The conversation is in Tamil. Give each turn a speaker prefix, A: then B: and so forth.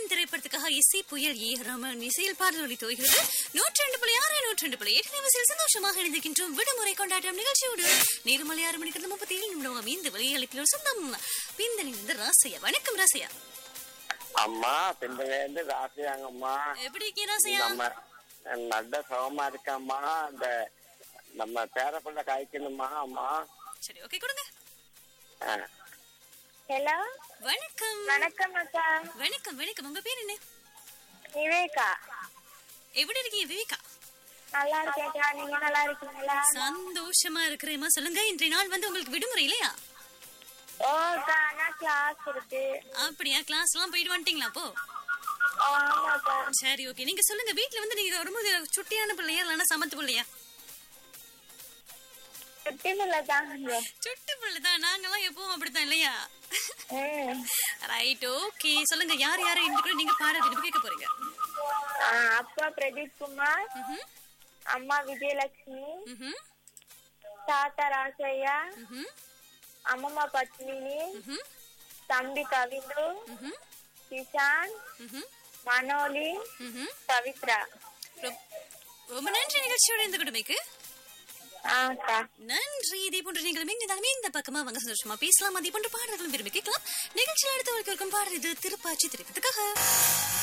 A: வீரன் திரைப்படத்துக்காக இசை புயல் ஏ ரமன் இசையில் பாடல் ஒளி தோய்கிறது நூற்றி ரெண்டு புள்ளி ஆறு நூற்றி ரெண்டு புள்ளி எட்டு நிமிஷத்தில் சந்தோஷமாக இணைந்திருக்கின்றோம் விடுமுறை கொண்டாட்டம் நிகழ்ச்சியோடு நேர்மலை ஆறு மணிக்கு முப்பத்தி ஏழு நிமிடம் இந்த வழியளிப்பில் ஒரு சொந்தம் பிந்தனிலிருந்து ராசையா வணக்கம் ராசையா
B: அம்மா பிந்தலேருந்து ராசியாங்கம்மா
A: எப்படி இருக்கீங்க ராசையா
B: நம்ம நல்ல சுகமா இருக்கம்மா அந்த நம்ம பேரப்பிள்ளை காய்க்கணுமா அம்மா
A: சரி ஓகே கொடுங்க
B: ஆ.
C: ஹலோ
A: வணக்கம்
C: வணக்கம் அக்கா
A: வணக்கம் வணக்கம் உங்க பேர் என்ன
C: விவேகா
A: எப்படி இருக்கீங்க விவேகா
C: நல்லா இருக்கேக்கா நீங்க நல்லா இருக்கீங்களா
A: சந்தோஷமா இருக்கிறேம்மா சொல்லுங்க இன்றைய நாள் வந்து உங்களுக்கு விடுமுறை இல்லையா
C: ஓ அக்கா ஆனா கிளாஸ் இருக்கு
A: அப்படியா கிளாஸ் எல்லாம் போயிட்டு வந்துட்டீங்களா அப்போ
C: ஓ, ஆமாக்கா
A: சரி ஓகே நீங்க சொல்லுங்க வீட்ல வந்து நீங்க வரும்போது சுட்டியான பிள்ளையா இல்லைன்னா சமத்து பிள்ளையா
C: சுட்டி பிள்ளை தாங்க
A: சுட்டு பிள்ளை தான் நாங்கெல்லாம் எப்பவும் அப்படித்தான் இல்லையா
C: ம்.
A: ரைட் ஓகே சொல்லுங்க யார் யாரை இன்று கூட நீங்க பாட விரும்பி கேட்க போறீங்க
C: ஆ, அப்பா பிரதீப் குமார்
A: ம்ஹும்,
C: அம்மா விஜயலட்சுமி
A: ம்ஹும்,
C: தாத்தா ராசையா
A: ம்ஹும்,
C: அம்மம்மா பத்மினி
A: ம்ஹும்,
C: தம்பி கவிந்து
A: ம்ஹும்,
C: கிஷான்
A: ம்ஹும்,
C: மனோலி
A: ம்ஹும்.
C: பவித்ரா
A: ரொ- ரொம்ப நன்றி நிகழ்ச்சியோட இந்த குடுமைக்கு
C: ஆ அக்கா
A: நன்றி இதே போன்ற நீங்களும் எங்கிருந்தாலுமே இந்த பக்கமா வாங்க சந்தோஷமா பேசலாம் அதே போன்ற பாடல்களும் விரும்பி கேட்கலாம் நிகழ்ச்சியில் அடுத்த வரைக்கும் பாடல் இது திருப்பாச்சி திரைப்படத்துக்காக